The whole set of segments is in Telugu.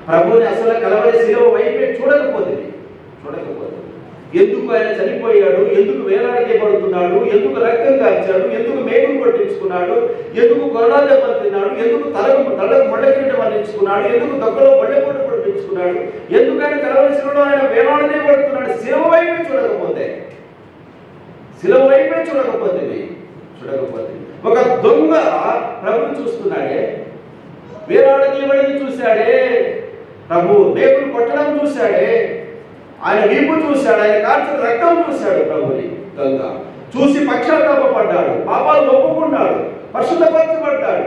ప్రభుని అసలు కలవరి శిలువ వైపే చూడకపోతుంది చూడకపోతుంది ఎందుకు ఆయన చనిపోయాడు ఎందుకు వేలాడకేయబడుతున్నాడు ఎందుకు రక్తం కాల్చాడు ఎందుకు మేకులు కొట్టించుకున్నాడు ఎందుకు కొరడా దెబ్బలు తిన్నాడు ఎందుకు తలకు తలకు మొండకిరీటం అందించుకున్నాడు ఎందుకు దొక్కలో బళ్ళెపూట కొట్టించుకున్నాడు ఎందుకు ఆయన కలవరి శిలువలో ఆయన వేలాడనే పడుతున్నాడు శిలువ వైపే చూడకపోతే శిలువ వైపే చూడకపోతే చూడకపోతే ఒక దొంగ ప్రభుని చూస్తున్నాడే వేలాడనీయబడింది చూశాడే ప్రభు మేకులు కొట్టడం చూశాడే ఆయన వీపు చూశాడు ఆయన కార్చిన రక్తం చూశాడు ప్రభుని దొంగ చూసి పశ్చాత్తాపడ్డాడు పాపాలు ఒప్పుకున్నాడు పరిశుద్ధపరచబడ్డాడు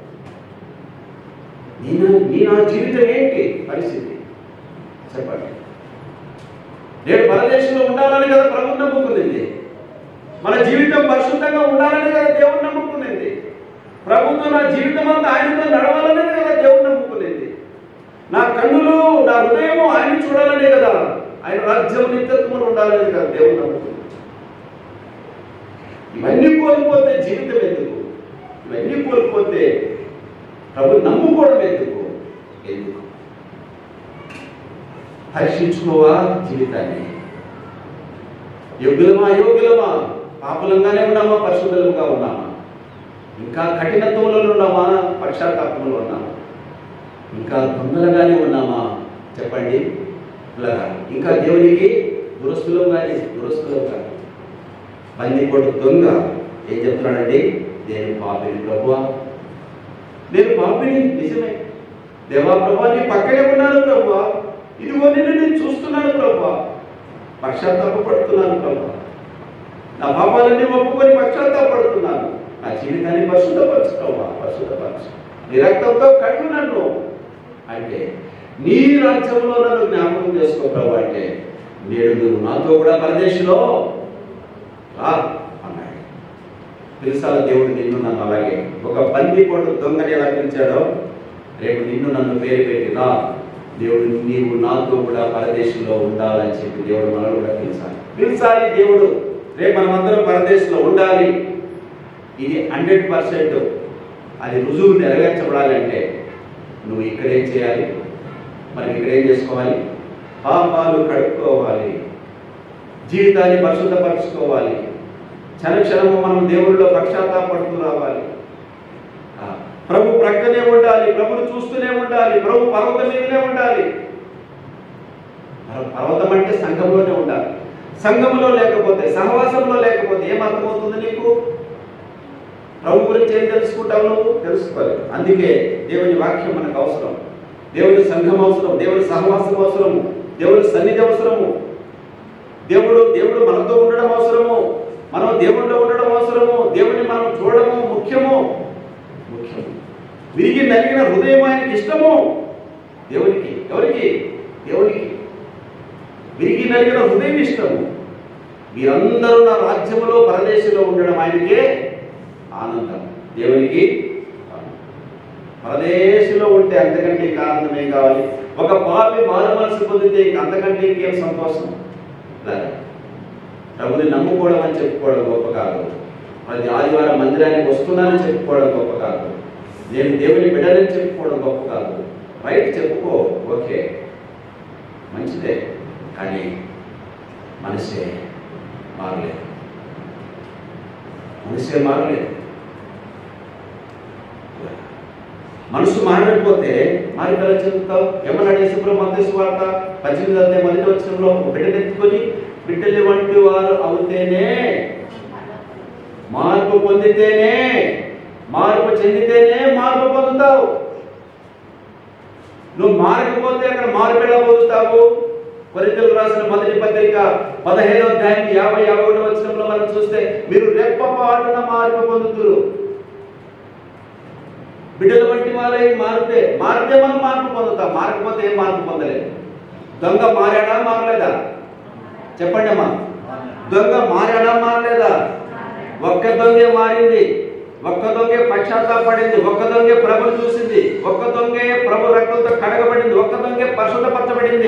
నేను నీ నా జీవితం ఏంటి పరిస్థితి చెప్పండి నేను పరదేశంలో ఉండాలని కదా ప్రభు నమ్ముకునింది మన జీవితం పరిశుద్ధంగా ఉండాలని కదా దేవుడు నమ్ముకునేది ప్రభుత్వం నా జీవితం అంతా ఆయనతో నడవాలనే కదా దేవుడు నమ్ముకునేది నా కన్నులు నా హృదయము ఆయన చూడాలనే కదా ఆయన రాజ్యం నిత్యత్వం ఉండాలని కదా దేవుడు నమ్ముకునేది ఇవన్నీ కోల్పోతే జీవితం ఎందుకు ఇవన్నీ కోల్పోతే ప్రభు నమ్ముకోవడం ఎందుకు ఎందుకు హర్షించుకోవా జీవితాన్ని యోగ్యులమా అయోగ్యులమా పాపులంగానే ఉన్నామా పరిశుద్ధులుగా ఉన్నామా ఇంకా కఠినత్వంలో ఉన్నామా పక్షాతాపంలో ఉన్నామా ఇంకా దొంగలుగానే ఉన్నామా చెప్పండి పిల్లగా ఇంకా దేవునికి దురస్తులం కానీ దురస్తులం కానీ బందిపోటు దొంగ ఏం చెప్తున్నాడండి నేను పాపిని ప్రభువా నేను పాపిని నిజమే దేవా ప్రభా నీ పక్కనే ఉన్నాను ప్రభువా ఇదిగో నిన్ను నేను చూస్తున్నాను ప్రభువా పశ్చాత్తాపడుతున్నాను ప్రభా నా పాపాలన్నీ ఒప్పుకొని పశ్చాత్తాపడుతున్నాను నా జీవితాన్ని పరిశుద్ధపరచు ప్రభా పరిశుద్ధపరచు నీ రక్తంతో కడుగు నన్ను అంటే నీ రాజ్యంలో నన్ను జ్ఞాపకం చేసుకో ప్రభా అంటే నేడు నువ్వు నాతో కూడా పరదేశంలో రా అన్నాడు పిలిచాల దేవుడు నిన్ను నన్ను అలాగే ఒక బంది పొట్టు దొంగని ఎలా పిలిచాడో రేపు నిన్ను నన్ను పేరు పెట్టి రా దేవుడు నీవు నాతో కూడా పరదేశంలో ఉండాలని చెప్పి దేవుడు మనల్ని కూడా పిలిచాలి పిలిచాలి దేవుడు రేపు మనమందరం పరదేశంలో ఉండాలి ఇది హండ్రెడ్ పర్సెంట్ అది రుజువు నెరవేర్చబడాలంటే నువ్వు ఇక్కడేం చేయాలి మరి ఇక్కడేం చేసుకోవాలి పాపాలు కడుక్కోవాలి జీవితాన్ని పరిశుద్ధపరచుకోవాలి క్షణక్షణము మనం దేవుళ్ళలో పశ్చాత్తాపడుతూ రావాలి ఆ, ప్రభు ప్రక్కనే ఉండాలి ప్రభుని చూస్తూనే ఉండాలి ప్రభు పర్వతం మీదనే ఉండాలి పర్వ- పర్వతం అంటే సంఘంలోనే ఉండాలి సంఘంలో లేకపోతే సహవాసంలో లేకపోతే ఏం అర్థమవుతుంది నీకు ప్రభు గురించి ఏం తెలుసుకుంటావు నువ్వు తెలుసుకోవాలి అందుకే దేవుని వాక్యం మనకు అవసరం దేవుని సంఘం అవసరం దేవుని సహవాసం అవసరము దేవుని సన్నిధి అవసరము దేవుడు దేవుడు మనతో ఉండడం అవసరము మనం దేవుడిలో ఉండడం అవసరము దేవుడిని మనం చూడడము ముఖ్యము ముఖ్యము విరిగి నలిగిన హృదయం ఆయనకి ఇష్టము దేవునికి ఎవరికి దేవునికి విరిగి నలిగిన హృదయం ఇష్టము మీరందరూ నా రాజ్యములో పరదేశంలో ఉండడం ఆయనకే ఆనందం దేవునికి ఆనందం. పరదేశంలో ఉంటే అంతకంటే ఇంకా ఆనందమే కావాలి ఒక పాపి మారు మనసు పొందితే ఇంక అంతకంటే ఇంకేం సంతోషం లేదా? ప్రభుని నమ్ముకోవడం అని చెప్పుకోవడం గొప్ప కాదు ప్రతి ఆదివారం మందిరానికి వస్తున్నానని చెప్పుకోవడం గొప్ప కాదు నేను దేవుని బిడ్డనని చెప్పుకోవడం గొప్ప కాదు రైట్ చెప్పుకో ఓకే మంచిదే కానీ మనసే మారలేదు మనసే మారలేదు మనసు మారకపోతే మరి ఎలా చెబుతావు ఏమన్నాడు యేసుప్రభు మధ్య వార్త పద్దెనిమిది అధ్యాయం మొదటి వచ్చంలో బిడ్డనెత్తుకొని బిడ్డలు వంటి వారు అవుతేనే మార్పు పొందితేనే మార్పు చెందితేనే మార్పు పొందుతావు నువ్వు మారకపోతే అక్కడ మార్పు ఎలా పొందుతావు కొరింతలు రాసిన మొదటి పత్రిక పదహైదో అధ్యాయం యాభై యాభై ఒకటో వచ్చినంలో మనం చూస్తే మీరు రెప్పపాటున మార్పు పొందుతురు బిడ్డలు వంటి వారై మారితే మారితే మనం మార్పు పొందుతాం మారకపోతే ఏం మార్పు పొందలేదు దొంగ మారాడా మారలేదా చెప్పండి అమ్మా దొంగ మారాడా మారలేదా ఒక్క దొంగే మారింది ఒక్క దొంగే పశ్చాత్తాపడింది ఒక్క దొంగే ప్రభుని చూసింది ఒక్క దొంగే ప్రభు రక్తంతో కడగబడింది ఒక్క దొంగే పరిశుద్ధపరచబడింది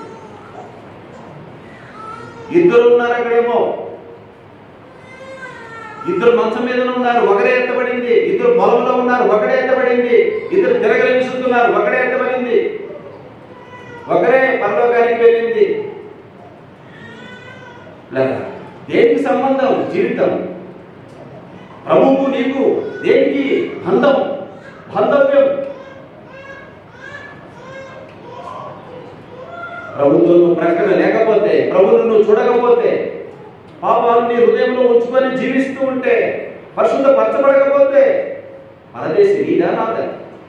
ఇద్దరు ఉన్నారు అక్కడేమో ఇద్దరు మంచం మీద ఉన్నారు ఒకరే ఎత్తబడింది ఇద్దరు పొలంలో ఉన్నారు ఒకడే ఎత్తబడింది ఇద్దరు తిరగలు విసురుతున్నారు ఒకడే ఎత్తబడింది ఒకరే పరలోకానికి వెళ్ళింది లేదా దేనికి సంబంధం జీవితం ప్రభువు నీకు దేనికి బంధం బాంధవ్యం ప్రభుత్వం నువ్వు ప్రక్కన లేకపోతే ప్రభువును నువ్వు చూడకపోతే పాపాలు నీ హృదయంలో ఉంచుకొని జీవిస్తూ ఉంటే పరిశుద్ధ పరచబడకపోతే పరదేశి నీదా నాదా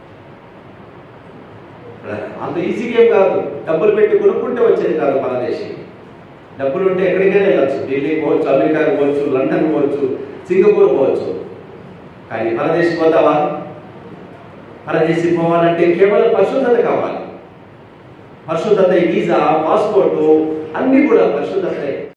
అంత ఈజీగా ఏం కాదు డబ్బులు పెట్టి కొనుక్కుంటే వచ్చేది కాదు పరదేశి డబ్బులు ఉంటే ఎక్కడికైనా వెళ్ళచ్చు ఢిల్లీ పోవచ్చు అమెరికా పోవచ్చు లండన్ పోవచ్చు సింగపూర్ పోవచ్చు కానీ పరదేశి పోతావా పరదేశి పోవాలంటే కేవలం పరిశుద్ధత కావాలి పరిశుద్ధత వీసా పాస్పోర్టు అన్ని కూడా పరిశుద్ధతే